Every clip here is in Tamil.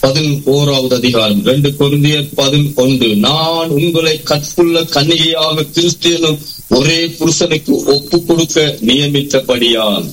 பதினோராவது அதிகாரம் ரெண்டு கொரிந்தியர் பதினொன்று நான் உங்களை கற்புள்ள கன்னிகையாக கிறிஸ்தியனும் ஒரே புருஷனுக்கு ஒப்பு கொடுக்க நியமித்தபடியால்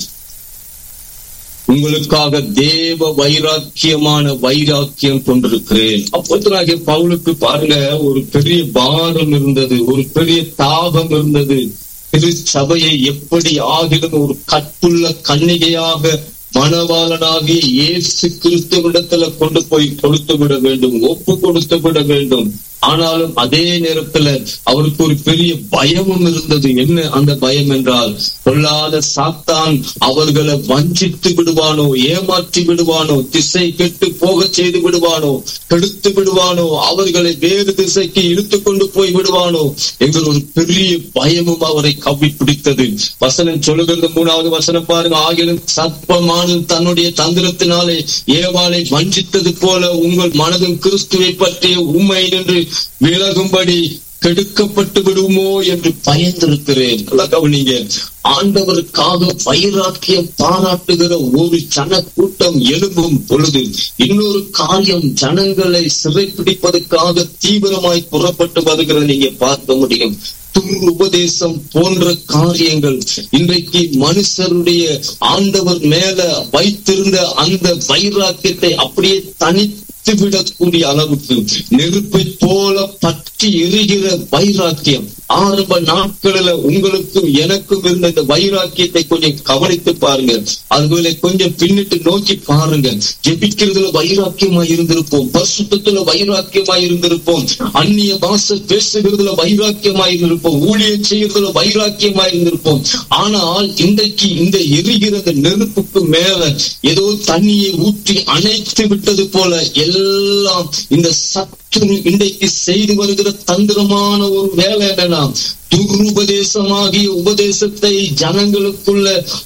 உங்களுக்காக தேவ வைராக்கியமான வைராக்கியம் கொண்டிருக்கிறேன் அப்போத்தனாகிய பவுலுக்கு பாருங்க ஒரு பெரிய பாரம் இருந்தது ஒரு பெரிய தாபம் இருந்தது திரு சபையை எப்படி ஆகிலும் ஒரு கற்புள்ள கன்னிகையாக மணவாளனாகிய இயேசு கிறிஸ்துவிடத்துல கொண்டு போய் கொடுத்து விட வேண்டும் ஒப்பு கொடுத்து விட வேண்டும் ஆனாலும் அதே நேரத்துல அவருக்கு ஒரு பெரிய பயமும் இருந்தது என்ன அந்த பயம் என்றால் கொள்ளாத சாத்தான் அவர்களை வஞ்சித்து விடுவானோ ஏமாற்றி விடுவானோ திசை கெட்டு போக செய்து விடுவானோ கெடுத்து விடுவானோ அவர்களை வேறு திசைக்கு இழுத்து கொண்டு போய் விடுவானோ என்கிற ஒரு பெரிய பயமும் அவரை கவ்வி பிடித்தது வசனம் சொல்லுகிறது மூணாவது வசனம் பாருங்க ஆகிலும் சர்ப்பமானும் தன்னுடைய தந்திரத்தினாலே ஏவாளை வஞ்சித்தது போல உங்கள் மனதும் கிறிஸ்துவை பற்றிய உண்மை என்று விலகும்படி கெடுக்கப்பட்டு விடுமோ என்று பயந்திருக்கிறேன் நல்லா கவனிங்க ஆண்டவருக்காக வைராக்கியம் பாராட்டுகிற ஒரு ஜன கூட்டம் எழும்பும் பொழுது இன்னொரு காரியம் ஜனங்களை சிறைப்பிடிப்பதற்காக தீவிரமாய் புறப்பட்டு வருகிறத நீங்க பார்க்க முடியும் உபதேசம் போன்ற காரியங்கள் இன்றைக்கு மனுஷருடைய ஆண்டவர் மேல வைத்திருந்த அந்த வைராக்கியத்தை அப்படியே தனித்து விடக்கூடிய அளவுக்கு நெருப்பை போல பற்றி எரிகிற வைராக்கியம் ஆரம்ப நாட்களில உங்களுக்கும் எனக்கும் இருந்த இந்த வைராக்கியத்தை கொஞ்சம் கவனித்து பாருங்க அதுகளை கொஞ்சம் பின்னிட்டு நோக்கி பாருங்க ஜெபிக்கிறதுல வைராக்கியமா இருந்திருப்போம் பரிசுத்தத்துல வைராக்கியமா இருந்திருப்போம் அந்நிய பாச பேசுகிறதுல வைராக்கியமா இருந்திருப்போம் ஊழியம் செய்யறதுல வைராக்கியமா இருந்திருப்போம் ஆனால் இன்றைக்கு இந்த எரிகிற இந்த நெருப்புக்கு மேல ஏதோ தண்ணியை ஊற்றி அணைத்து விட்டது போல எல்லாம் இந்த சத்துரு இன்றைக்கு செய்து வருகிற தந்திரமான ஒரு வேலை என்னன்னா துருபதேசமாகிய உபதேசத்தை ஜனங்களுக்குள்ள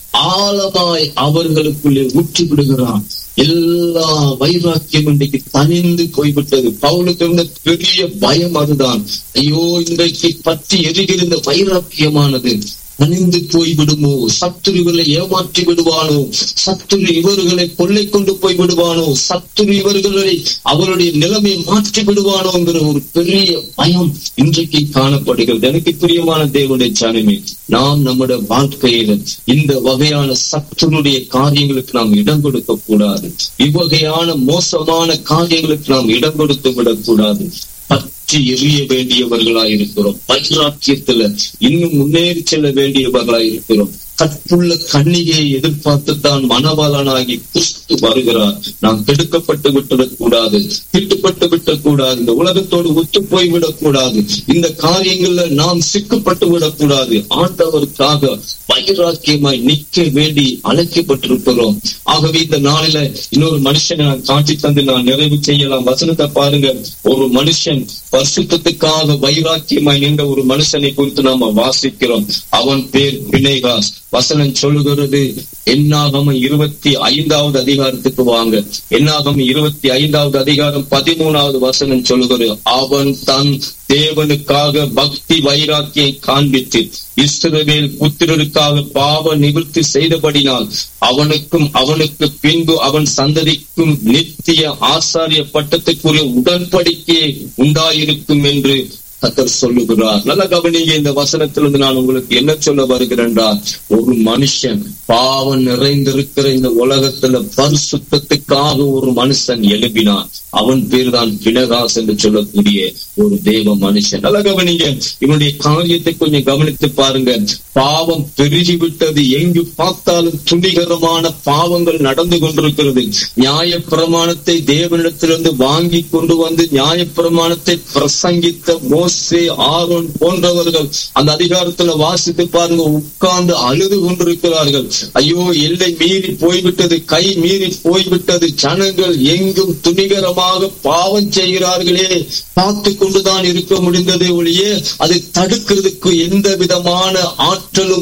ஆழமாய் அவர்களுக்குள்ளே ஊற்றி விடுகிறான் எல்லா வைராக்கியம் இன்றைக்கு தனிந்து போய்விட்டது பவுலுக்கு இருந்த பெரிய பயம் அதுதான் ஐயோ இன்றைக்கு பற்றி எரிகிற இந்த வைராக்கியமானது அணிந்து போய் விடுமோ சத்துரு இவர்களை ஏமாற்றி விடுவானோ சத்துரு இவர்களை கொள்ளை கொண்டு போய் விடுவானோ சத்துரு இவர்களை அவருடைய நிலைமை மாற்றி விடுவானோங்கிற ஒரு பெரிய பயம் இன்றைக்கு காணப்படுகிறது எனக்கு பிரியமான தேவனுடைய ஜனமே நாம் நம்முடைய வாழ்க்கையில இந்த வகையான சத்துருடைய காரியங்களுக்கு நாம் இடம் கொடுக்க கூடாது இவ்வகையான மோசமான காரியங்களுக்கு நாம் இடம் கொடுத்து விடக்கூடாது பற்றி எரிய வேண்டியவர்களாய் இருக்கிறோம் வைராக்கியத்துல இன்னும் முன்னேறி செல்ல வேண்டியவர்களாய் இருக்கிறோம் கற்புள்ள கண்ணிகையை எதிர்பார்த்துத்தான் மனவாளனாகி கிறிஸ்து வருகிறார் நாம் கெடுக்கப்பட்டு விட்டுவிடக் கூடாது திட்டுப்பட்டு விடக் கூடாது இந்த உலகத்தோடு ஒத்து போய்விடக் கூடாது இந்த காரியங்கள்ல நாம் சிக்கப்பட்டு விடக்கூடாது ஆண்டவருக்காக வைராக்கியமாய் நிக்க வேண்டி அழைக்கப்பட்டிருக்கிறோம் ஆகவே இந்த நாளில இன்னொரு மனுஷனை நான் காட்சி தந்து நான் நிறைவு செய்யலாம் வசனத்தை பாருங்க ஒரு மனுஷன் பரிசுத்தத்துக்காக வைராக்கியமாய் நின்ற ஒரு மனுஷனை குறித்து நாம வாசிக்கிறோம் அவன் பேர் பிணைகாஸ் வசனம் சொல்லுகிறது என்னாகம இருபத்தி ஐந்தாவது அதிகாரத்துக்கு வாங்க என்னாகம இருபத்தி ஐந்தாவது அதிகாரம் பதிமூணாவது வசனம் சொல்லுகிறது அவன் தன் தேவனுக்காக பக்தி வைராக்கியை காண்பித்து இஸ்ரவேல் புத்திரருக்காக பாவ நிவர்த்தி செய்தபடினால் அவனுக்கும் அவனுக்கு பின்பு அவன் சந்ததிக்கும் நித்திய ஆசாரிய பட்டத்துக்குரிய உடன்படிக்கையை உண்டாயிருக்கும் என்று கத்தர் சொல்லுகிறார் நல்ல கவனிங்க இந்த வசனத்திலிருந்து நான் உங்களுக்கு என்ன சொல்ல வருகிறேன் ஒரு மனுஷன் பாவம் நிறைந்திருக்கிற இந்த உலகத்துல பரிசுத்தத்துக்காக ஒரு மனுஷன் எழுப்பினான் அவன் பேர் தான் பினகாஸ் என்று சொல்லக்கூடிய ஒரு தேவ மனுஷன் நல்ல கவனிங்க இவனுடைய காரியத்தை கொஞ்சம் கவனித்து பாருங்க பாவம் பெருகி விட்டது எங்கு பார்த்தாலும் துணிகரமான பாவங்கள் நடந்து கொண்டிருக்கிறது நியாய பிரமாணத்தை தேவனிடத்திலிருந்து வாங்கி கொண்டு வந்து நியாய பிரமாணத்தை பிரசங்கித்த மோசே ஆரோன் போன்றவர்கள் அந்த அதிகாரத்துல வாசித்து பாருங்க உட்கார்ந்து அழுது கொண்டிருக்கிறார்கள் ஐயோ எல்லை மீறி போய்விட்டது கை மீறி போய்விட்டது ஜனங்கள் எங்கும் துணிகரமாக பாவம் செய்கிறார்களே பார்த்து கொண்டுதான் இருக்க முடிந்ததே ஒழிய அதை தடுக்கிறதுக்கு எந்த விதமான ஆற்றலும்